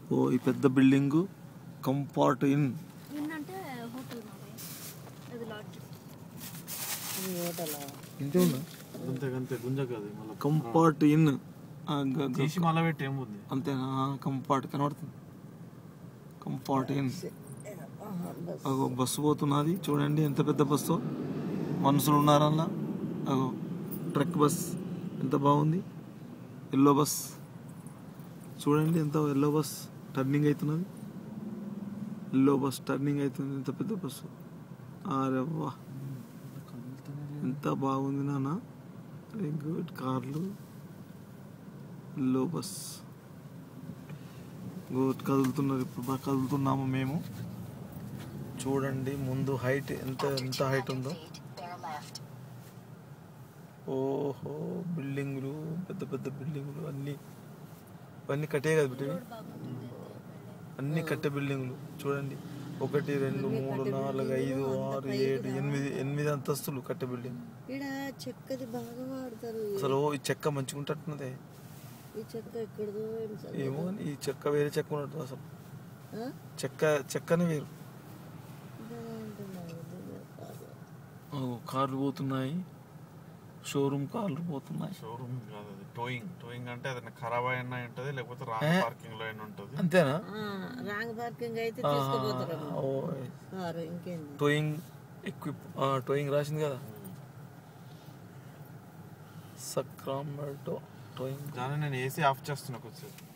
ఓ ఈ పెద్ద building Comfort Inn ఏంటంటే హోటల్ మాది అది లాడ్జ్ ఇది హోటల్ ఇంతే ఉందా అంతే అంతే గుంజ కాదు మళ్ళీ కంఫర్ట్ ఇన్ తీసి మళ్ళీ పెట్టి ఏముంది అంతేనా కంఫర్ట్ కనబడుతుంది కంఫర్ట్ ఇన్ అగో బస్సు పోతున్నది చూడండి ఎంత పెద్ద బస్సు మనుషులు ఉన్నారల్లా అగో ట్రక్ బస్ ఎంత బాగుంది ఎల్లో బస్ చూడండి ఎంత ఎల్లో బస్ టర్నింగ్ అవుతున్నది ఎల్లో బస్ టర్నింగ్ అవుతుంది ఎంత పెద్ద బస్సు అరే వా ఎంత బాగుంది నాన్న వెరీ గుడ్ కార్లు ఎల్లో బస్ గుడ్ కదులుతున్నారు ఇప్పుడు బాగా కదులుతున్నాము మేము చూడండి ముందు హైట్ ఎంత ఎంత హైట్ ఉందో ఓహో బిల్డింగులు పెద్ద పెద్ద బిల్డింగులు అన్ని ఇవన్నీ కట్టే కదా బిడ్డవి అన్ని కట్టే బిల్డింగులు చూడండి ఒకటి రెండు మూడు నాలుగు ఐదు ఆరు ఏడు ఎనిమిది ఎనిమిది అంతస్తులు కట్టే బిల్డింగ్ ఇక్కడ చెక్కది బాగా వాడతారు అసలు ఈ చెక్క మంచిగా ఉంటున్నదే ఈ చెక్క ఎక్కడదో ఏం సంగతి? ఏమో ఈ చెక్క వేరే చెక్క ఉన్నట్టు అసలు ఆ? చెక్క చెక్కనే వేరు ఇదే అంటున్నాను, ఇదే కాదు. ఓ, కార్లు పోతున్నాయి షోరూమ్ కార్లు పోతున్నాయి షోరూమ్ కాదు అది టోయింగ్ టోయింగ్ అంటే అది ఖరాబ్ అయినా ఉంటుంది లేకపోతే రాంగ్ ఏ? పార్కింగ్ లో అయినా ఉంటుంది అంతేనా ఆ, రాంగ్ పార్కింగ్ అయితే ఆ, తీసుకుపోతారు ఓ, కారు ఇంకేంది టోయింగ్ ఎక్విప్ ఆ, టోయింగ్ రాసింది కదా సక్రామెటో టోయింగ్ దాన్ని నేను ఏసీ ఆఫ్ చేస్తున్నా కొద్దిసేపు